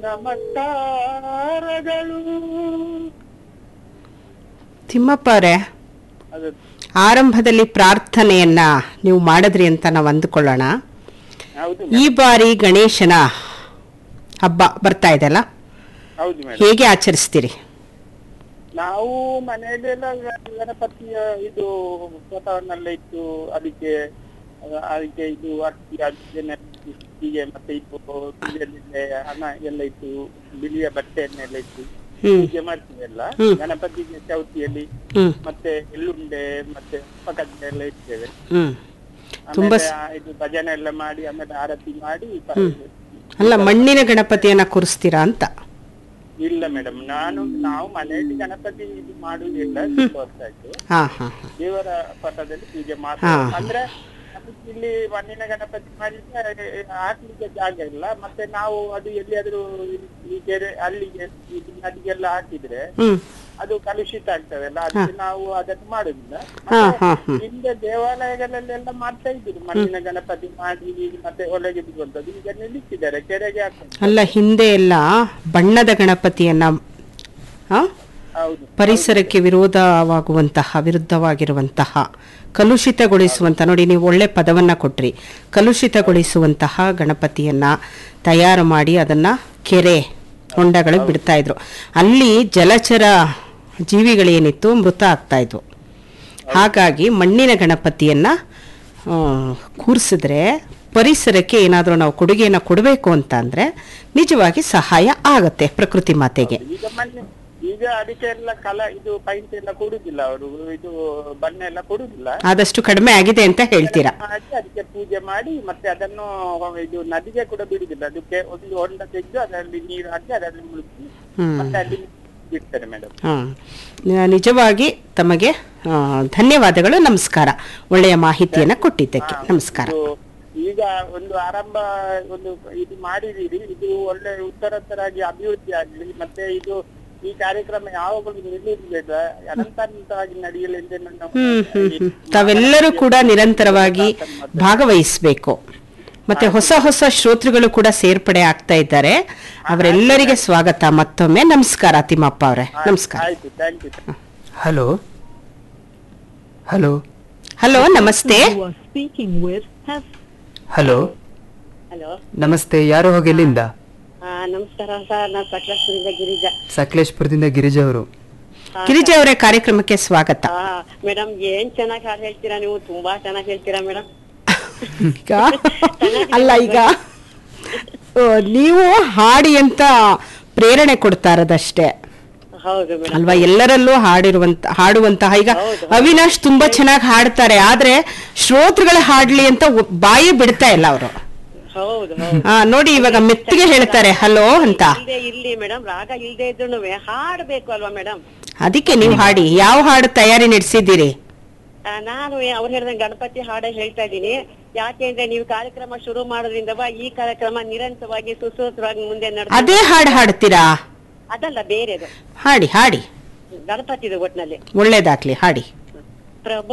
ನಮಸ್ಕಾರಗಳು ತಿಮ್ಮಪ್ಪ ಅವರೇ ಅದು ಆರಂಭದಲ್ಲಿ ಪ್ರಾರ್ಥನೆಯನ್ನ ನೀವು ಮಾಡಿದ್ರಿ ಅಂತ ನಾವು ಅಂದುಕೊಳ್ಳೋಣ ಹೌದು ಈ ಬಾರಿ ಗಣೇಶನ ಹಬ್ಬ ಬರ್ತಾ ಇದೆಲ್ಲ ಹೌದು ಮೇಡಮ್ ಹೇಗೆ ಆಚರಿಸ್ತೀರಿ ನಾವು ಮನೆಯಲ್ಲಿ ಎಲ್ಲ ಗಣಪತಿಯ ಇದು ಫೋಟೋವನ್ನೆಲ್ಲ ಇಟ್ಟು ಅದಕ್ಕೆ ಅಹ್, ಅದಕ್ಕೆ ಇದು ಅಕ್ಕಿ ಅದಕ್ಕೆ ಹೀಗೆ ಮತ್ತೆ ಇದು ತುಳಿಯಲ್ಲಿದೆ ಹಣ ಎಲ್ಲ ಇಟ್ಟು ಬಿಳಿಯ ಬಟ್ಟೆಯನ್ನೆಲ್ಲ ಇಟ್ಟು ಹ್ಮ್ ಪೂಜೆ ಮಾಡ್ತೀವಿ ಎಲ್ಲ ಹ್ಮ್. ಗಣಪತಿಗೆ ಚೌತಿಯಲ್ಲಿ ಹ್ಮ್ ಮತ್ತೆ ಎಳ್ಳುಂಡೆ ಮತ್ತೆ ಉಪಕಡ್ಡೆ ಎಲ್ಲ ಇಡ್ತೇವೆ ಹ್ಮ್ ತುಂಬಾ ಆಮೇಲೆ ಸ- ಆ ಇದು ಭಜನೆ ಎಲ್ಲ ಮಾಡಿ ಆಮೇಲೆ ಆರತಿ ಮಾಡಿ ಪ- ಅಲ್ಲ ಮಣ್ಣಿನ ಗಣಪತಿಯನ್ನ ಕೂರಿಸ್ತೀರಾ ಅಂತ ಇಲ್ಲ ಮೇಡಮ್ ನಾನು ನಾವು ಮನೆಯಲ್ಲಿ ಗಣಪತಿ ಇದು ಮಾಡುವುದಿಲ್ಲ ಸ್ವಲ್ಪ ವರ್ಷ ಆಯ್ತು ಹಾ ಹಾ ಹಾ ದೇವರ ಪಟದಲ್ಲಿ ಪೂಜೆ ಹಾ. ಮಾಡ್ತಾರೆ ಅಂದ್ರೆ ನಮಗೆ ಇಲ್ಲಿ ಮಣ್ಣಿನ ಗಣಪತಿ ಮಾಡಿದ್ರೆ ಹಾಕ್ಲಿಕ್ಕೆ ಜಾಗ ಇಲ್ಲ ಮತ್ತೆ ನಾವು ಅದು ಎಲ್ಲಿಯಾದ್ರೂ ಈ ಕೆರೆ ಅಲ್ಲಿಗೆ ಈ ನದಿಗೆಲ್ಲ ಹಾಕಿದ್ರೆ ಹ್ಮ್ ಅದು ಕಲುಷಿತ ಆಗ್ತದಲ್ಲ ಅದಕ್ಕೆ ನಾವು ಅದನ್ನು ಮಾಡುದಿಲ್ಲ ಹಾ ಮತ್ತೆ ಹಾ ಹಾ ಹಿಂದೆ ದೇವಾಲಯಗಳಲ್ಲೆಲ್ಲ ಮಾಡ್ತಾ ಇದ್ರು ಮಣ್ಣಿನ ಗಣಪತಿ ಮಾಡಿ ಮತ್ತೆ ಒಳಗೆ ಬಿಡುವಂತದ್ದು ಈಗ ನಿಲ್ಲಿಸಿದ್ದಾರೆ ಕೆರೆಗೆ ಹಾಕ್ತಾರೆ ಅಲ್ಲ ಹಿಂದೆ ಎಲ್ಲ ಬಣ್ಣದ ಗಣಪತಿಯನ್ನ ಆ, ಹೌದು ಪರಿಸರಕ್ಕೆ ವಿರೋಧವಾಗುವಂತಹ ವಿರುದ್ಧವಾಗಿರುವಂತಹ ಕಲುಷಿತಗೊಳಿಸುವಂತ ನೋಡಿ ನೀವು ಒಳ್ಳೆ ಪದವನ್ನ ಕೊಟ್ರಿ ಕಲುಷಿತಗೊಳಿಸುವಂತಹ ಗಣಪತಿಯನ್ನ ತಯಾರು ಮಾಡಿ ಅದನ್ನ ಕೆರೆ ಹೊಂಡಗಳಿಗೆ ಬಿಡ್ತಾ ಇದ್ರು ಅಲ್ಲಿ ಜಲಚರ ಜೀವಿಗಳೇನಿತ್ತು ಮೃತ ಆಗ್ತಾ ಇದ್ವು ಹಾಗಾಗಿ ಮಣ್ಣಿನ ಗಣಪತಿಯನ್ನ ಆ, ಕೂರ್ಸಿದ್ರೆ ಪರಿಸರಕ್ಕೆ ಏನಾದರೂ ನಾವು ಕೊಡುಗೆಯನ್ನು ಕೊಡಬೇಕು ಅಂತ ಅಂದ್ರೆ ನಿಜವಾಗಿ ಸಹಾಯ ಆಗತ್ತೆ ಪ್ರಕೃತಿ ಮಾತೆಗೆ ಈಗ ಮೊನ್ನೆ ಈಗ ಅದಕ್ಕೆ ಎಲ್ಲ ಕಲ ಇದು ಪೈಂಟ್ ಎಲ್ಲ ಕೊಡುದಿಲ್ಲ ಅವರು ಇದು ಬಣ್ಣ ಎಲ್ಲ ಕೊಡುದಿಲ್ಲ ಆದಷ್ಟು ಕಡಿಮೆ ಆಗಿದೆ ಅಂತ ಹೇಳ್ತೀರಾ ಹಾಕಿ ಅದಕ್ಕೆ ಪೂಜೆ ಮಾಡಿ ಮತ್ತೆ ಅದನ್ನು ಇದು ನದಿಗೆ ಕೂಡ ಬಿಡುದಿಲ್ಲ ಅದಕ್ಕೆ ಒಂದು ಹೊಂಡ ತೆಗೆದು ಅದರಲ್ಲಿ ನೀರು ಹಾಕಿ ಅದರಲ್ಲಿ ಮುಳುಗಿ ಹ್ಮ್. ಮತ್ತೆ ಅಲ್ಲಿ ಬಿಡ್ತಾರೆ ಮೇಡಮ್ ಹ್ಮ್. ನ- ನಿಜವಾಗಿ ತಮಗೆ ಆ, ಧನ್ಯವಾದಗಳು ನಮಸ್ಕಾರ ಒಳ್ಳೆಯ ಮಾಹಿತಿಯನ್ನ ಕೊಟ್ಟಿದ್ದಕ್ಕೆ ನಮಸ್ಕಾರ ಈಗ ಒಂದು ಆರಂಭ ಒಂದು ಇದು ಮಾಡಿದೀರಿ ಇದು ಒಳ್ಳೆ ಉತ್ತರೋತ್ತರಾಗಿ ಅಭಿವೃದ್ಧಿ ಆಗಲಿ ಮತ್ತೆ ಇದು ಈ ಕಾರ್ಯಕ್ರಮ ಯಾವಾಗಲೂ ನಿಲ್ಲುವುದಿಲ್ಲ ಅನಂತರವಾಗಿ ನಡೆಯಲಿ ಎಂದು ನನ್ನ ಹ್ಮ್ ಹ್ಮ್ ಹ್ಮ್ ತಾವೆಲ್ಲರೂ ಕೂಡ ನಿರಂತರವಾಗಿ ಭಾಗವಹಿಸಬೇಕು ಮತ್ತೆ ಹೊಸ ಹೊಸ ಶ್ರೋತೃಗಳು ಕೂಡ ಸೇರ್ಪಡೆ ಆಗ್ತಾ ಇದ್ದಾರೆ ಅವರೆಲ್ಲರಿಗೆ ಸ್ವಾಗತ ಮತ್ತೊಮ್ಮೆ ನಮಸ್ಕಾರ ತಿಮ್ಮಪ್ಪ ಅವರೇ ನಮಸ್ಕಾರ ಆಯ್ತು thank you hello hello hello ನಮಸ್ತೆ you are speaking with has hello hello ನಮಸ್ತೆ ಯಾರು ಹೋಗಿ ಎಲ್ಲಿಂದ ಹಾ ನಮಸ್ಕಾರ ಸರ್ ನಾನು ಸಕಲೇಶ್ವರಿಂದ ಗಿರಿಜಾ ಸಕಲೇಶ್ಪುರದಿಂದ ಗಿರಿಜಾ ಅವರು ಗಿರಿಜಾ ಅವರೇ ಕಾರ್ಯಕ್ರಮಕ್ಕೆ ಸ್ವಾಗತ ಹಾ ಮೇಡಮ್ ಏನ್ ಚೆನ್ನಾಗಿ ಹಾಡು ಹೇಳ್ತೀರಾ ನೀವು ತುಂಬಾ ಚೆನ್ನಾಗಿ ಹೇಳ್ತೀರಾ ಮೇಡಮ್ ಈಗ ಅಲ್ಲ ಈಗ ಆ, ನೀವು ಹಾಡಿ ಅಂತ ಪ್ರೇರಣೆ ಕೊಡ್ತಾ ಇರೋದಷ್ಟೇ ಹೌದು ಮೇಡಮ್ ಅಲ್ವಾ ಎಲ್ಲರಲ್ಲೂ ಹಾಡಿರುವಂತ ಹಾಡುವಂತಹ ಈಗ ಅವಿನಾಶ್ ತುಂಬಾ ಚೆನ್ನಾಗಿ ಹಾಡ್ತಾರೆ ಆದ್ರೆ ಶ್ರೋತೃಗಳ ಹಾಡ್ಲಿ ಅಂತ ಒ- ಬಾಯಿ ಬಿಡ್ತಾ ಇಲ್ಲ ಅವರು ಹೌದು ಹೌದು ಆ ನೋಡಿ ಇವಾಗ ಮೆತ್ತಿಗೆ ಹೇಳ್ತಾರೆ ಹಲೋ ಅಂತ ಇಲ್ದೇ ಇರ್ಲಿ ಮೇಡಮ್ ರಾಗ ಇಲ್ದೇ ಇದ್ರು ಹಾಡ್ಬೇಕು ಅಲ್ವಾ ಮೇಡಮ್ ಅದಕ್ಕೆ ನೀವು ಹಾಡಿ ಯಾವ ಹಾಡು ತಯಾರಿ ನಡೆಸಿದ್ದೀರಿ ನಾನು ಅವ್ರು ಹೇಳಿದಂಗೆ ಗಣಪತಿ ಹಾಡ ಹೇಳ್ತಾ ಇದ್ದೀನಿ ಯಾಕೆಂದ್ರೆ ನೀವು ಕಾರ್ಯಕ್ರಮ ಶುರು ಮಾಡೋದ್ರಿಂದ ಈ ಕಾರ್ಯಕ್ರಮ ನಿರಂತರವಾಗಿ ಸುಸೂತ್ರವಾಗಿ ಮುಂದೆ ನಡ್ದು ಅದೇ ಹಾಡು ಹಾಡ್ತೀರಾ ಅದಲ್ಲ ಬೇರೆದು ಹಾಡಿ ಹಾಡಿ ಗಣಪತಿದು ಒಟ್ನಲ್ಲಿ ಒಳ್ಳೇದಾಗ್ಲಿ ಹಾಡಿ ಪ್ರಭು